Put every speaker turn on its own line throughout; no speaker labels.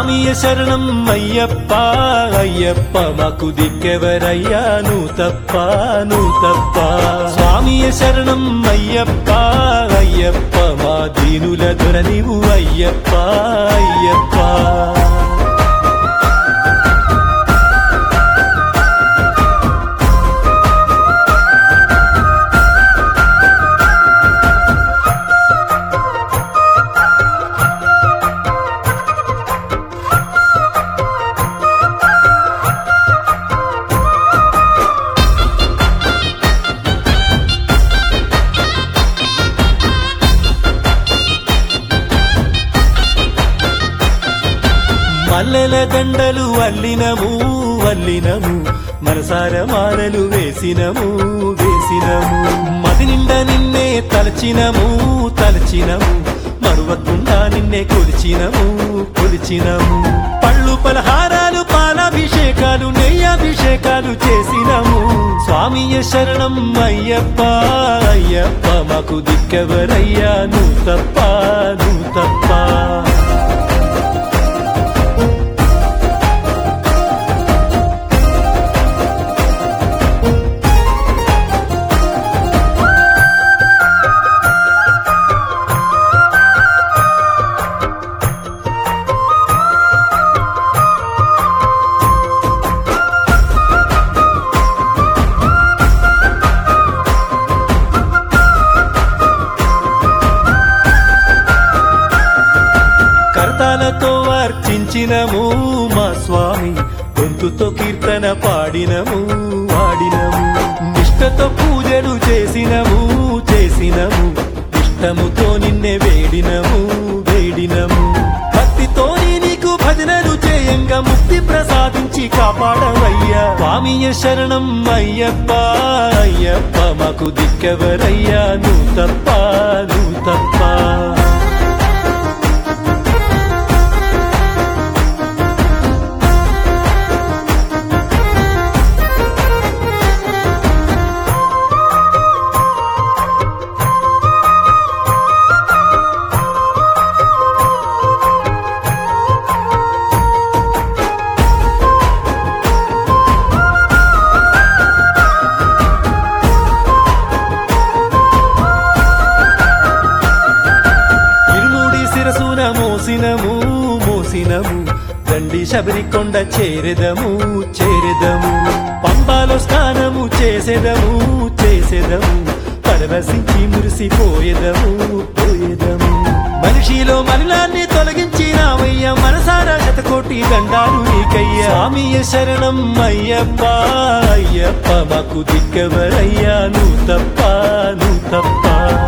స్వామియ శరణం అయ్యప్ప అయ్యప్ప మాకు దిక్కెవరయ్యా నువ్వు తప్ప నువ్వు తప్ప స్వామియ శరణం అయ్యప్ప అయ్యప్ప మా దీనుల దొర నీవు అయ్యప్ప అయ్యప్ప మల్లెల దండలు అల్లినము అల్లినము మనసార మాలలు వేసినము వేసినము మది నిండా నిన్నే తలచినము తలచినము మరువకుండా నిన్నే కొలిచినము కొలిచినము పళ్ళు పలహారాలు పాలాభిషేకాలు నెయ్యాభిషేకాలు చేసినము స్వామియ శరణం అయ్యప్ప అయ్యప్ప మాకు దిక్కవరయ్యా నువ్వు తప్ప నువ్వు తప్ప కర్తాలతో అర్చించినము మా స్వామి గొంతుతో కీర్తన పాడినము వాడినము నిష్టతో పూజలు చేసినము చేసినము ఇష్టముతో నిన్నే వేడినము వేడినము భక్తితో నీకు భజనలు చేయంగా ముక్తి ప్రసాదించి కాపాడవయ్యా స్వామియ శరణం అయ్యప్ప అయ్యప్ప మాకు దిక్కవరయ్యా నువ్వు తప్ప నువ్వు తప్ప ఇరుముడి శిరసున మోసినము మోసినము దండి శబరికొండ చేరెదము చేరెదము పంబాలో స్నానము చేసెదము చేసెదము పరవశించి మురిసిపోయేదము పోయేదము మనిషిలో మలినాన్ని తొలగించినావయ్య మనసారా శతకోటి దండాలు నీకయ్యా స్వామియ శరణం అయ్యప్ప అయ్యప్ప మాకు దిక్కవరయ్యా నువ్వు తప్ప నువ్వు తప్ప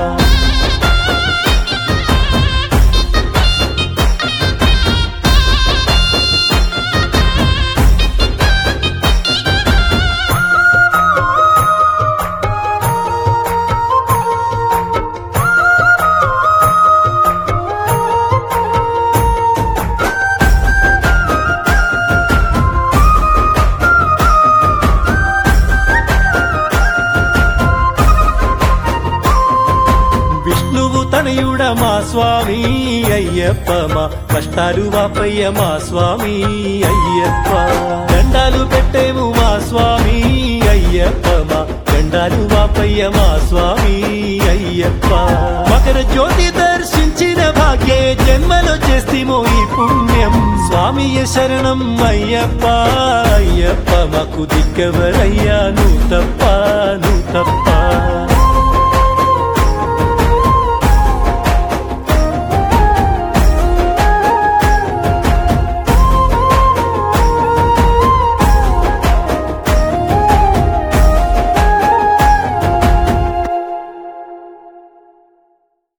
విష్ణువు తనయుడ మా స్వామి అయ్యప్ప మా కష్టాలు వాపయ్య మా స్వామి అయ్యప్ప దండాలు పెట్టేము మా స్వామి అయ్యప్ప మా దండాలు వాపయ్య మా స్వామి అయ్యప్ప మకర జ్యోతి దర్శించిన భాగ్యే జన్మలో చేస్తేమో ఈ పుణ్యం స్వామియ శరణం అయ్యప్ప అయ్యప్ప మాకు దిక్కవరయ్యా నువ్వు తప్ప నువ్వు తప్ప